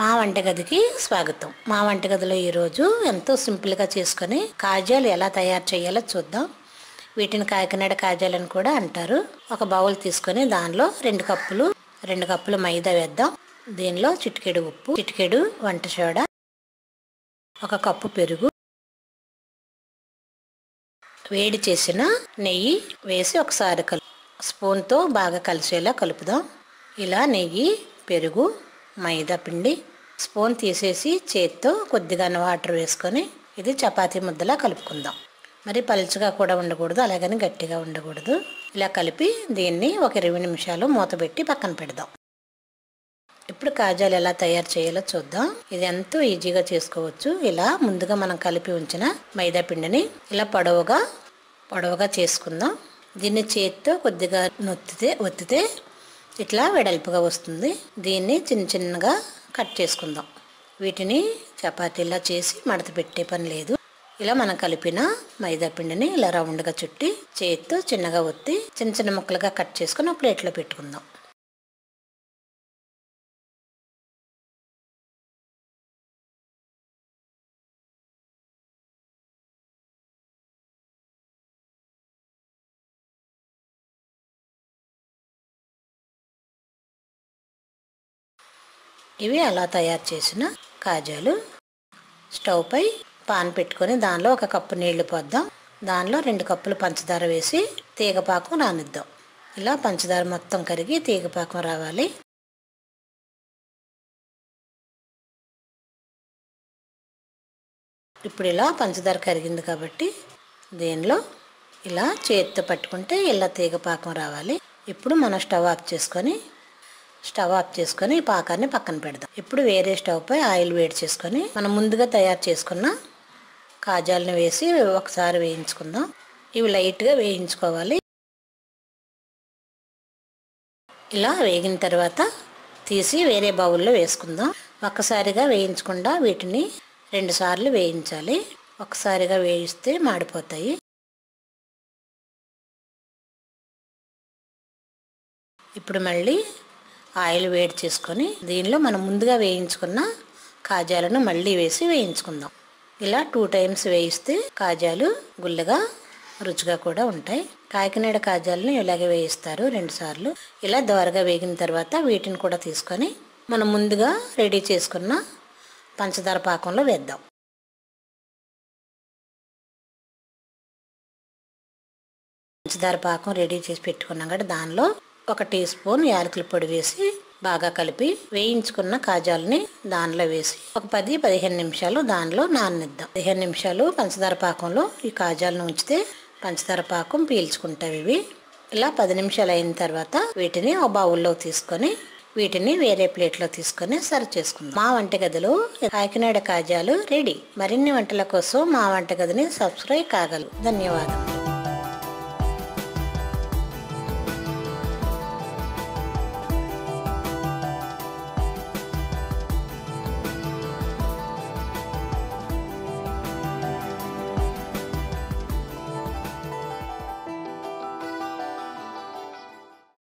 మా వంటగదికి స్వాగతం మా వంటగదిలో ఈరోజు ఎంతో సింపుల్గా చేసుకొని కాజాలు ఎలా తయారు చేయాలో చూద్దాం వీటిని కాకినాడ కాజాలని కూడా అంటారు ఒక బౌల్ తీసుకొని దానిలో రెండు కప్పులు రెండు కప్పులు మైదా వేద్దాం దీనిలో చిటికెడు ఉప్పు చిటికెడు వంట సోడా ఒక కప్పు పెరుగు వేడి చేసిన నెయ్యి వేసి ఒకసారి కలు స్పూన్తో బాగా కలిసేలా కలుపుదాం ఇలా నెయ్యి పెరుగు మైదా పిండి స్పూన్ తీసేసి చేత్తో కొద్దిగా వాటర్ వేసుకొని ఇది చపాతీ ముద్దలా కలుపుకుందాం మరి పలుచగా కూడా ఉండకూడదు అలాగని గట్టిగా ఉండకూడదు ఇలా కలిపి దీన్ని ఒక ఇరవై నిమిషాలు మూత పెట్టి పక్కన పెడదాం ఇప్పుడు కాజాలు ఎలా తయారు చేయాలో చూద్దాం ఇది ఎంతో ఈజీగా చేసుకోవచ్చు ఇలా ముందుగా మనం కలిపి ఉంచిన మైదా పిండిని ఇలా పొడవుగా పొడవుగా చేసుకుందాం దీన్ని చేతితో కొద్దిగా నొత్తితే ఒత్తితే ఇట్లా వెడల్పుగా వస్తుంది దీన్ని చిన్న చిన్నగా కట్ చేసుకుందాం వీటిని చపాతీలా చేసి మడత పెట్టే పని లేదు ఇలా మనం కలిపిన మైదా పిండిని ఇలా రౌండ్గా చుట్టి చేతితో చిన్నగా ఒత్తి చిన్న చిన్న ముక్కలుగా కట్ చేసుకుని ఒక ప్లేట్లో పెట్టుకుందాం ఇవి అలా తయారు చేసిన కాజాలు స్టవ్ పై పాన్ పెట్టుకొని దానిలో ఒక కప్పు నీళ్లు పోద్దాం దానిలో రెండు కప్పులు పంచదార వేసి తీగపాకం రానిద్దాం ఇలా పంచదార మొత్తం కరిగి తీగపాకం రావాలి ఇప్పుడు ఇలా పంచదార కరిగింది కాబట్టి దీనిలో ఇలా చేతితో పట్టుకుంటే ఇలా తీగపాకం రావాలి ఇప్పుడు మనం స్టవ్ ఆఫ్ చేసుకొని స్టవ్ ఆఫ్ చేసుకొని ఈ పాకాన్ని పక్కన పెడదాం ఇప్పుడు వేరే స్టవ్ పై ఆయిల్ వేడి చేసుకొని మనం ముందుగా తయారు చేసుకున్న కాజాలను వేసి ఒకసారి వేయించుకుందాం ఇవి లైట్గా వేయించుకోవాలి ఇలా వేగిన తర్వాత తీసి వేరే బౌల్లో వేసుకుందాం ఒక్కసారిగా వేయించకుండా వీటిని రెండుసార్లు వేయించాలి ఒకసారిగా వేయిస్తే మాడిపోతాయి ఇప్పుడు మళ్ళీ ఆయిల్ వేడి చేసుకొని దీనిలో మనం ముందుగా వేయించుకున్న కాజాలను మళ్ళీ వేసి వేయించుకుందాం ఇలా టూ టైమ్స్ వేయిస్తే కాజాలు గుల్లగా రుచిగా కూడా ఉంటాయి కాకినాడ కాజాలను ఇలాగే వేయిస్తారు రెండుసార్లు ఇలా దోరగా వేగిన తర్వాత వీటిని కూడా తీసుకొని మనం ముందుగా రెడీ చేసుకున్న పంచదార పాకంలో వేద్దాం పంచదార పాకం రెడీ చేసి పెట్టుకున్నాం కదా దానిలో ఒక టీ స్పూన్ యాలకుల పొడి వేసి బాగా కలిపి వేయించుకున్న కాజాలని దానిలో వేసి ఒక పది పదిహేను నిమిషాలు దానిలో నాననిద్దాం పదిహేను నిమిషాలు పంచదార పాకంలో ఈ కాజాలను ఉంచితే పంచదార పాకం పీల్చుకుంటాయి ఇవి ఇలా పది నిమిషాలు అయిన తర్వాత వీటిని ఒక బౌల్లో తీసుకొని వీటిని వేరే ప్లేట్లో తీసుకొని సర్వ్ చేసుకుందాం మా వంటగదిలో కాకినాడ కాజాలు రెడీ మరిన్ని వంటల కోసం మా వంటగదిని సబ్స్క్రైబ్ కాగలరు ధన్యవాదాలు